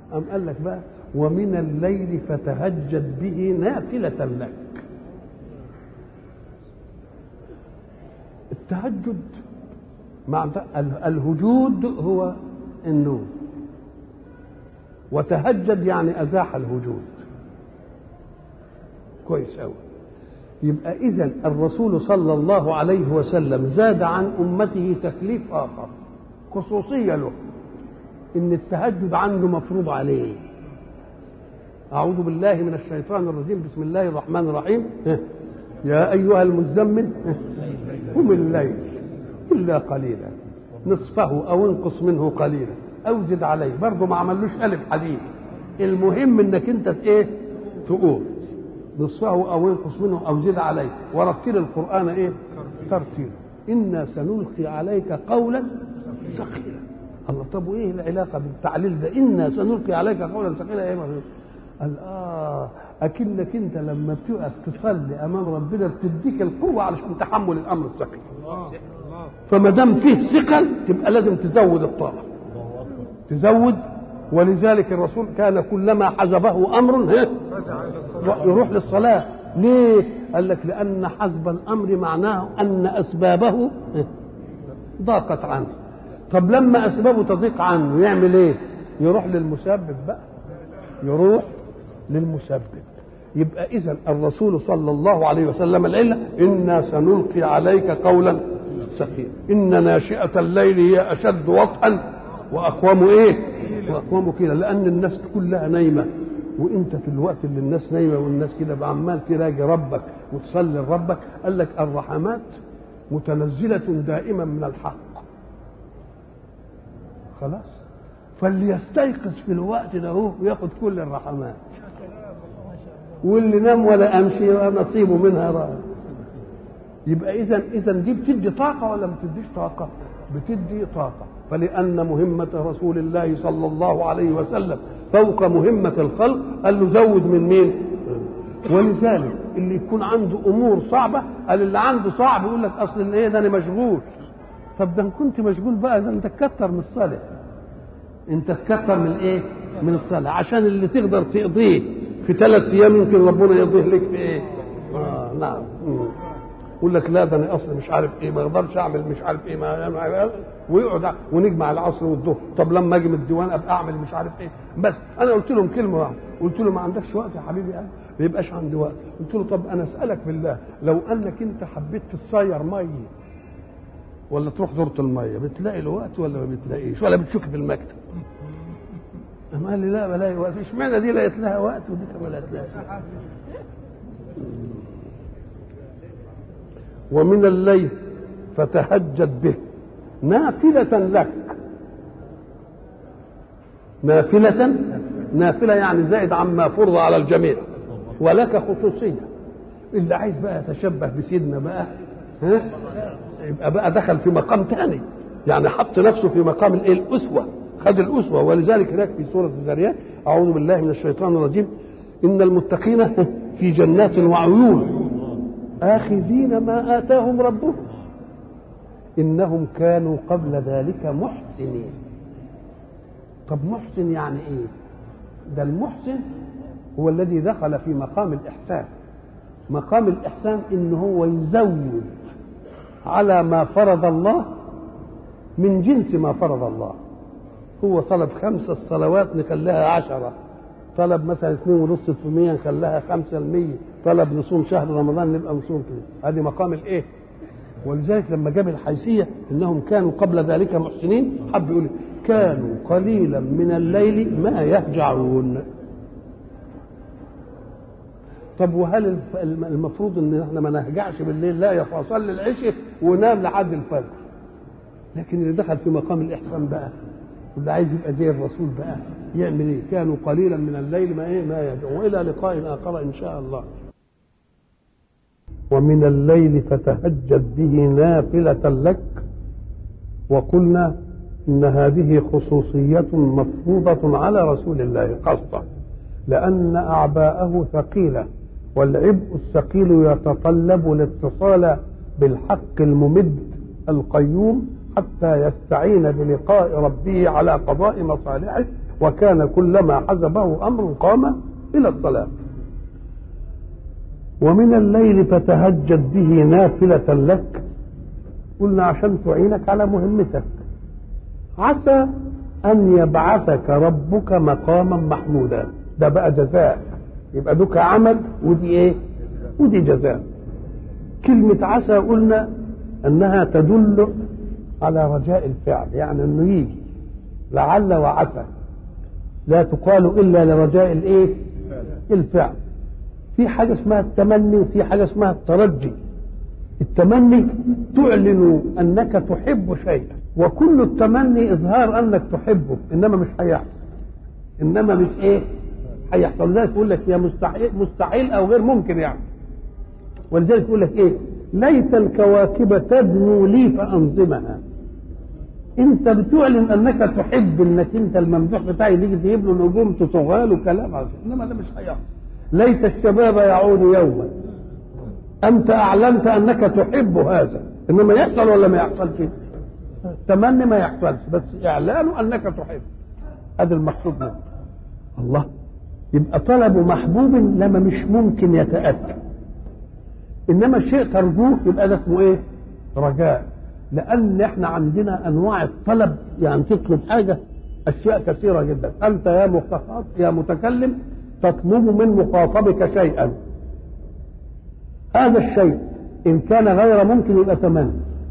أم قال لك بقى ومن الليل فتهجد به نافلة لك التهجد مع الهجود هو النوم وتهجد يعني أزاح الهجود كويس أوي يبقى إذا الرسول صلى الله عليه وسلم زاد عن أمته تكليف آخر خصوصية له إن التهجد عنده مفروض عليه أعوذ بالله من الشيطان الرجيم بسم الله الرحمن الرحيم يا أيها المزمل قم الليل إلا قليلا نصفه أو انقص منه قليلا أو زد عليه برضه ما عملوش ألف حديد المهم إنك أنت إيه تقول نصفه أو انقص منه أو زد عليه ورتل القرآن إيه ترتيل إنا سنلقي عليك قولا ثقيلا الله طب وايه العلاقه بالتعليل ده انا سنلقي عليك قولا ثقيلا ايه قال اه اكنك انت لما بتقف تصلي امام ربنا بتديك القوه علشان تحمل الامر الثقيل فما دام فيه ثقل تبقى لازم تزود الطاقه تزود ولذلك الرسول كان كلما حزبه امر يروح للصلاه ليه قال لك لان حزب الامر معناه ان اسبابه ضاقت عنه طب لما اسبابه تضيق عنه يعمل ايه يروح للمسبب بقى يروح للمسبب يبقى اذا الرسول صلى الله عليه وسلم العله انا سنلقي عليك قولا ثقيلا ان ناشئه الليل هي اشد وطئا واقوم ايه واقوم كده لان الناس كلها نايمه وانت في الوقت اللي الناس نايمه والناس كده عمال تراجي ربك وتصلي لربك قال لك الرحمات متنزله دائما من الحق خلاص فاللي يستيقظ في الوقت ده هو وياخد كل الرحمات واللي نام ولا امشي نصيبه منها راح يبقى اذا اذا دي بتدي طاقه ولا ما بتديش طاقه بتدي طاقه فلان مهمه رسول الله صلى الله عليه وسلم فوق مهمه الخلق قال له زود من مين ولذلك اللي يكون عنده امور صعبه قال اللي عنده صعب يقول لك اصل ايه ده انا مشغول طب ده كنت مشغول بقى ده انت تكتر من الصلاه انت تكتر من ايه من الصلاه عشان اللي تقدر تقضيه في ثلاث ايام يمكن ربنا يقضيه لك في ايه آه نعم يقول لك لا ده انا اصلا مش عارف ايه ما اقدرش اعمل مش عارف ايه ما ويقعد ونجمع العصر والظهر طب لما اجي من الديوان ابقى اعمل مش عارف ايه بس انا قلت لهم كلمه واحده قلت له ما عندكش وقت يا حبيبي قال ما يبقاش عندي وقت قلت له طب انا اسالك بالله لو انك انت حبيت تصير ميه ولا تروح دورة المية بتلاقي الوقت ولا ما بتلاقيش ولا بتشك في المكتب أما قال لي لا بلاقي وقت اشمعنى دي لقيت لها وقت ودي كمان لا تلاقي ومن الليل فتهجد به نافلة لك نافلة نافلة يعني زائد عما فرض على الجميع ولك خصوصية اللي عايز بقى يتشبه بسيدنا بقى ها يبقى بقى دخل في مقام ثاني يعني حط نفسه في مقام الايه الاسوه خد الاسوه ولذلك هناك في سوره الذاريات اعوذ بالله من الشيطان الرجيم ان المتقين في جنات وعيون اخذين ما اتاهم ربهم انهم كانوا قبل ذلك محسنين طب محسن يعني ايه ده المحسن هو الذي دخل في مقام الاحسان مقام الاحسان ان هو يزود على ما فرض الله من جنس ما فرض الله هو طلب خمسة الصلوات نخليها عشرة طلب مثلا اثنين ونص في المية نخليها خمسة المية طلب نصوم شهر رمضان نبقى نصوم كده هذه مقام الايه ولذلك لما جاب الحيثية انهم كانوا قبل ذلك محسنين حب يقول كانوا قليلا من الليل ما يهجعون طب وهل المفروض ان احنا ما نهجعش بالليل لا يفصل العشاء ونام لحد الفجر لكن اللي دخل في مقام الاحسان بقى واللي عايز يبقى زي الرسول بقى يعمل ايه كانوا قليلا من الليل ما ايه ما يهجعون والى لقاء اخر ان شاء الله ومن الليل فتهجد به نافلة لك وقلنا إن هذه خصوصية مفروضة على رسول الله قصدا لأن أعباءه ثقيلة والعبء الثقيل يتطلب الاتصال بالحق الممد القيوم حتى يستعين بلقاء ربه على قضاء مصالحه وكان كلما حزبه أمر قام إلى الصلاة ومن الليل فتهجد به نافلة لك قلنا عشان تعينك على مهمتك عسى أن يبعثك ربك مقاما محمودا ده بقى جزاء يبقى دوك عمل ودي ايه ودي جزاء كلمة عسى قلنا أنها تدل على رجاء الفعل يعني أنه يجي لعل وعسى لا تقال إلا لرجاء الإيه الفعل في حاجة اسمها التمني وفي حاجة اسمها الترجي التمني تعلن أنك تحب شيئا وكل التمني إظهار أنك تحبه إنما مش هيحصل إنما مش إيه هيحصل لذلك يقول لك يا مستحيل مستحيل أو غير ممكن يعني ولذلك يقول لك إيه ليت الكواكب تدنو لي فأنظمها انت بتعلن انك تحب انك انت الممدوح بتاعي تيجي تجيب له نجوم تصغى له كلام عظيم انما ده مش هيحصل ليت الشباب يعود يوما انت اعلنت انك تحب هذا انما يحصل ولا ما يحصلش تمني ما يحصلش بس اعلان انك تحب هذا المقصود منه الله يبقى طلب محبوب لما مش ممكن يتاتى انما الشيء ترجوه يبقى ده اسمه ايه رجاء لان احنا عندنا انواع الطلب يعني تطلب حاجه اشياء كثيره جدا انت يا مخاطب يا متكلم تطلب من مخاطبك شيئا هذا الشيء ان كان غير ممكن يبقى تمني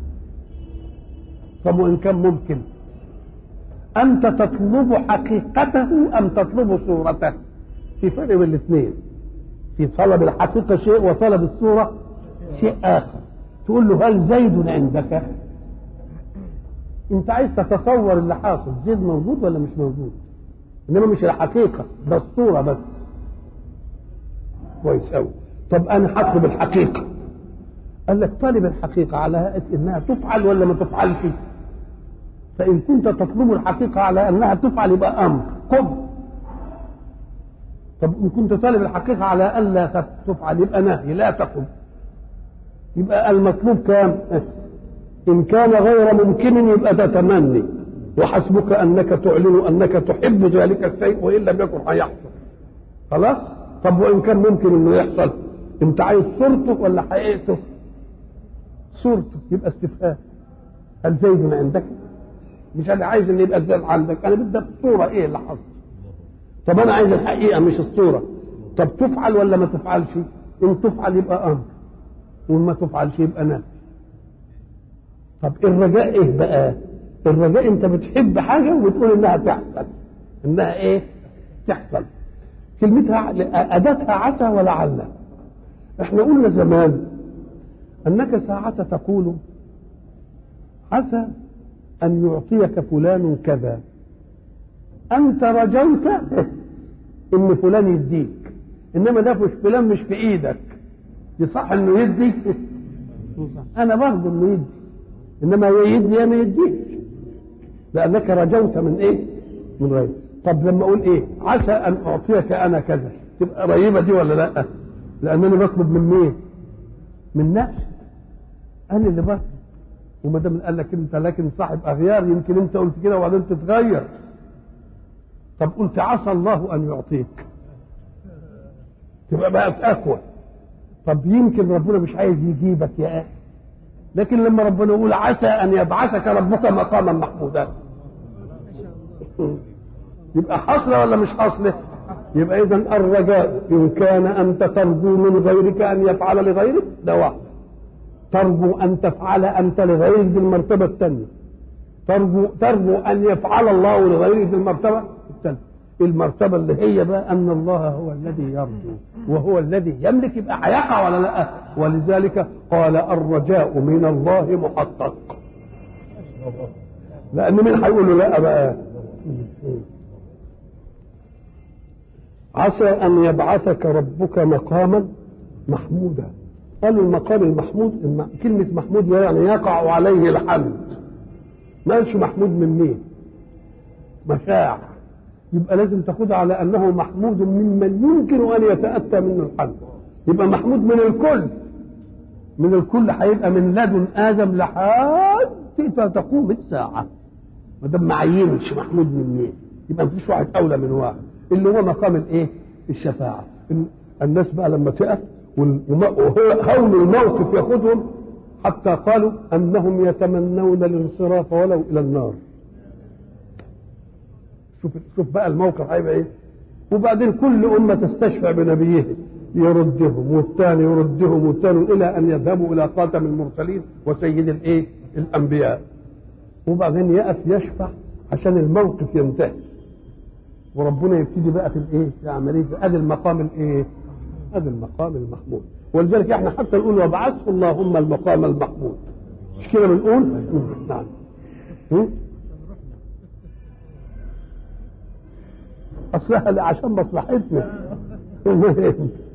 طب وان كان ممكن انت تطلب حقيقته ام تطلب صورته في فرق بين الاثنين في طلب الحقيقه شيء وطلب الصوره شيء اخر تقول له هل زيد عندك انت عايز تتصور اللي حاصل زيد موجود ولا مش موجود انما مش الحقيقه ده الصوره بس كويس قوي طب انا هطلب الحقيقه قال لك طالب الحقيقه على هيئه انها تفعل ولا ما تفعلش فان كنت تطلب الحقيقه على انها تفعل يبقى امر قم طب ان كنت طالب الحقيقه على الا تفعل يبقى نهي لا تقم يبقى المطلوب كام ان كان غير ممكن يبقى ده تمني وحسبك انك تعلن انك تحب ذلك الشيء وان لم يكن هيحصل خلاص طب وان كان ممكن انه يحصل انت عايز صورته ولا حقيقته صورته يبقى استفهام هل زيد عندك مش انا عايز ان يبقى زيد عندك انا بدي الصوره ايه اللي حصل طب انا عايز الحقيقه مش الصوره طب تفعل ولا ما تفعلش ان تفعل يبقى امر وما تفعلش يبقى نهي طب الرجاء ايه بقى الرجاء انت بتحب حاجه وبتقول انها تحصل انها ايه تحصل كلمتها اداتها عسى ولعل احنا قلنا زمان انك ساعة تقول عسى ان يعطيك فلان كذا انت رجوت ان فلان يديك انما ده مش فلان مش في ايدك يصح انه يدي انا برضه انه يدي انما يدي يا ما يديش لانك رجوت من ايه من غير طب لما اقول ايه عسى ان اعطيك انا كذا تبقى قريبه دي ولا لا لانني بطلب من مين من نفسي انا اللي بطلب وما دام قال لك انت لكن صاحب اغيار يمكن انت قلت كده وبعدين تتغير طب قلت عسى الله ان يعطيك تبقى بقت اقوى طب يمكن ربنا مش عايز يجيبك يا اخي لكن لما ربنا يقول عسى ان يبعثك ربك مقاما محمودا يبقى حصله ولا مش حصله يبقى اذا الرجاء ان كان انت ترجو من غيرك ان يفعل لغيرك ده واحد ترجو ان تفعل انت لغيرك دي المرتبه الثانيه ترجو ترجو ان يفعل الله لغيرك دي المرتبه الثانيه المرتبه اللي هي بقى ان الله هو الذي يرجو وهو الذي يملك يبقى هيقع ولا لا ولذلك قال الرجاء من الله محقق لان مين هيقول له لا بقى عسى ان يبعثك ربك مقاما محمودا قالوا المقام المحمود كلمة محمود يعني يقع عليه الحمد ما قالش محمود من مين مشاع يبقى لازم تاخدها على انه محمود ممن يمكن ان يتاتى منه الحمد يبقى محمود من الكل من الكل هيبقى من لدن ادم لحد تقوم الساعه ما دام ما عينش محمود من مين يبقى مفيش واحد اولى من واحد اللي هو مقام الايه الشفاعه إن الناس بقى لما تقف وهول الموقف ياخذهم حتى قالوا انهم يتمنون الانصراف ولو الى النار شوف شوف بقى الموقف هيبقى ايه وبعدين كل امه تستشفع بنبيها يردهم والثاني يردهم والثاني الى ان يذهبوا الى خاتم المرسلين وسيد الايه الانبياء وبعدين يقف يشفع عشان الموقف ينتهي وربنا يبتدي بقى في الايه في عمليه ادي المقام الايه ادي المقام المحمود ولذلك احنا حتى نقول وابعثه اللهم المقام المحمود مش كده بنقول نعم اصلها عشان مصلحتنا